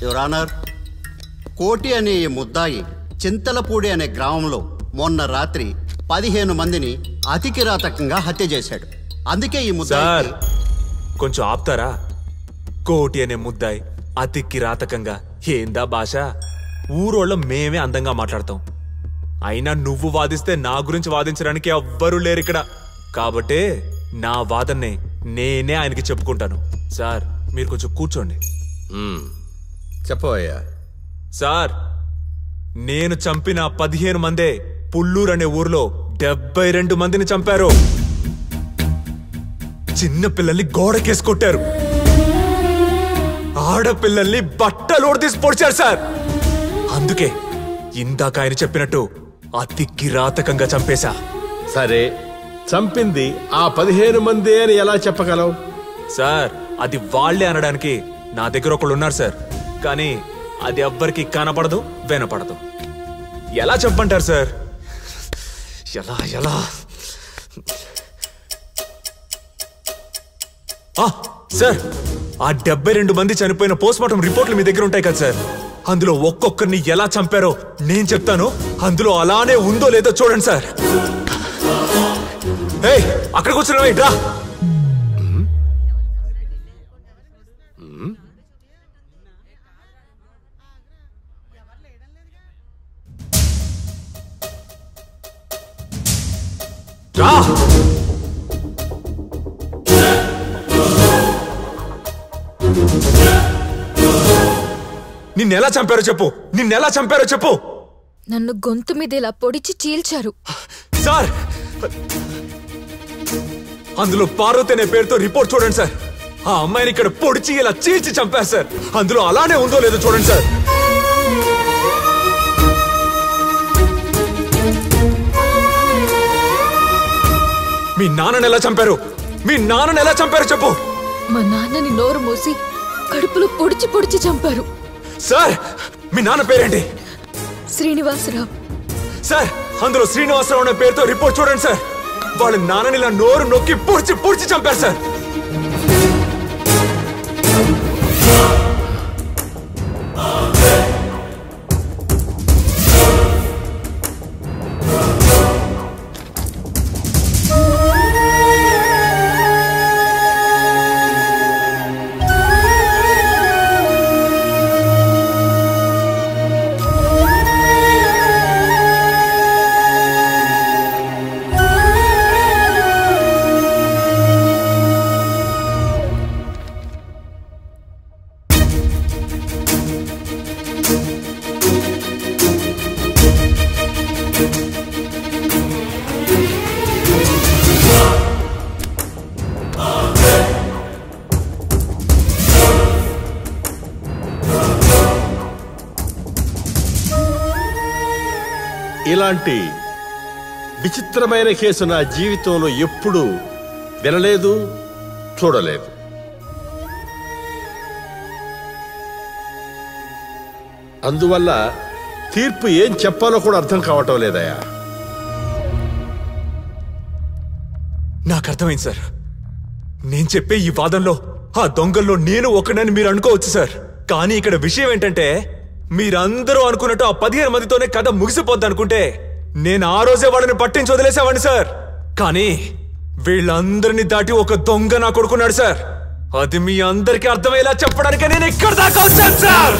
your honour కోటి అనే ఈ ముద్దాయి చింతలపూడి అనే గ్రామంలో మొన్న రాత్రి పదిహేను మందిని అతి కిరాతకంగా హత్య చేశాడు అందుకే ఈ సార్ ముద్దాయి కొంచెం ఆపుతారా కోటి అనే ముద్దాయి అతి కిరాతకంగా ఏందా భాష ఊరోళ్ళ మేమే అందంగా మాట్లాడతాం అయినా నువ్వు వాదిస్తే నా గురించి వాదించడానికి ఎవ్వరూ లేరు ఇక్కడ కాబట్టే నా వాదన్నే నేనే ఆయనకి చెప్పుకుంటాను సార్ మీరు కొంచెం కూర్చోండి చెప్పవయ్యా సార్ నేను చంపిన పదిహేను మందే పుల్లూరు అనే ఊర్లో డెబ్బై రెండు మందిని చంపారు చిన్న పిల్లల్ని గోడకేసి కొట్టారు ఆడపిల్లల్ని బట్టలు తీసి పొడిచారు సార్ అందుకే ఇందాక ఆయన చెప్పినట్టు అతి కిరాతకంగా చంపేశా సరే చంపింది ఆ పదిహేను మంది అని ఎలా చెప్పగలవు సార్ అది వాళ్ళే అనడానికి నా దగ్గర ఒకళ్ళు ఉన్నారు సార్ కానీ అది ఎవ్వరికి కనపడదు వినపడదు ఎలా చెప్పంటారు సార్ ఎలా ఎలా ఆ, సార్ ఆ డెబ్బై రెండు మంది చనిపోయిన పోస్ట్మార్టం రిపోర్ట్లు మీ దగ్గర ఉంటాయి కదా సార్ అందులో ఒక్కొక్కరిని ఎలా చంపారో నేను చెప్తాను అందులో అలానే ఉందో లేదో చూడండి సార్ ఏయ్ అక్కడ కూర్చున్నావు రా రా నిన్నెలా చంపారో చెప్పు నిన్నెలా చంపారో చెప్పు నన్ను గొంతు మీద ఇలా పొడిచి చీల్చారు సార్ అందులో పార్వతి అనే పేరుతో రిపోర్ట్ చూడండి సార్ ఆ అమ్మాయిని ఇక్కడ పొడిచి ఇలా చీల్చి చంపారు సార్ అందులో అలానే ఉందో లేదో చూడండి సార్ మీ నాన్నని ఎలా చంపారు మీ నాన్నని ఎలా చంపారు చెప్పు మా నాన్నని నోరు మూసి కడుపులో పొడిచి పొడిచి చంపారు సార్ మీ నాన్న పేరేంటి శ్రీనివాసరావు సార్ అందులో శ్రీనివాసరావు అనే పేరుతో రిపోర్ట్ చూడండి సార్ వాళ్ళ నాన్నని ఇలా నోరు నొక్కి పొడిచి పొడిచి చంపారు సార్ ఇలాంటి విచిత్రమైన కేసు నా జీవితంలో ఎప్పుడూ వినలేదు చూడలేదు అందువల్ల తీర్పు ఏం చెప్పాలో కూడా అర్థం కావటం లేదయా నాకు అర్థమైంది సార్ నేను చెప్పే ఈ వాదంలో ఆ దొంగల్లో నేను ఒకనని మీరు అనుకోవచ్చు సార్ కానీ ఇక్కడ విషయం ఏంటంటే మీరందరూ అనుకున్నట్టు ఆ పదిహేను మందితోనే కథ ముగిసిపోద్ది అనుకుంటే నేను ఆ రోజే వాళ్ళని పట్టించి వదిలేసేవాడిని సార్ కానీ వీళ్ళందరినీ దాటి ఒక దొంగ నా కొడుకున్నాడు సార్ అది మీ అందరికీ అర్థమయ్యేలా చెప్పడానికి నేను ఇక్కడ దాకా వచ్చాను సార్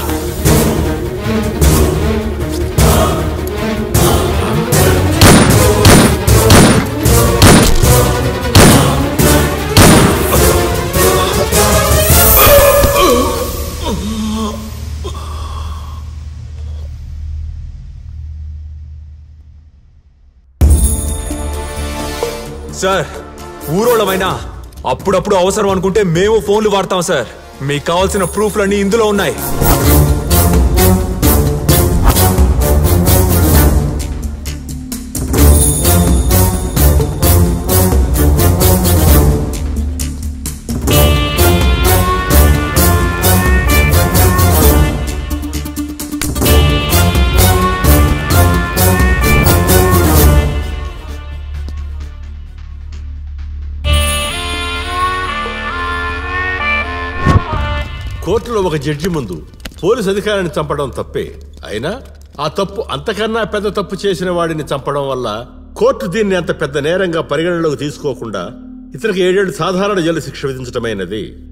సార్ ఊరోళ్ళమైనా అప్పుడప్పుడు అవసరం అనుకుంటే మేము ఫోన్లు వాడతాం సార్ మీకు కావాల్సిన ప్రూఫ్లన్నీ ఇందులో ఉన్నాయి కోర్టులో ఒక జడ్జి ముందు పోలీస్ అధికారిని చంపడం తప్పే అయినా ఆ తప్పు అంతకన్నా పెద్ద తప్పు చేసిన వాడిని చంపడం వల్ల కోర్టు దీన్ని అంత పెద్ద నేరంగా పరిగణనలోకి తీసుకోకుండా ఇతనికి ఏడేళ్లు సాధారణ జైలు శిక్ష విధించడమైనది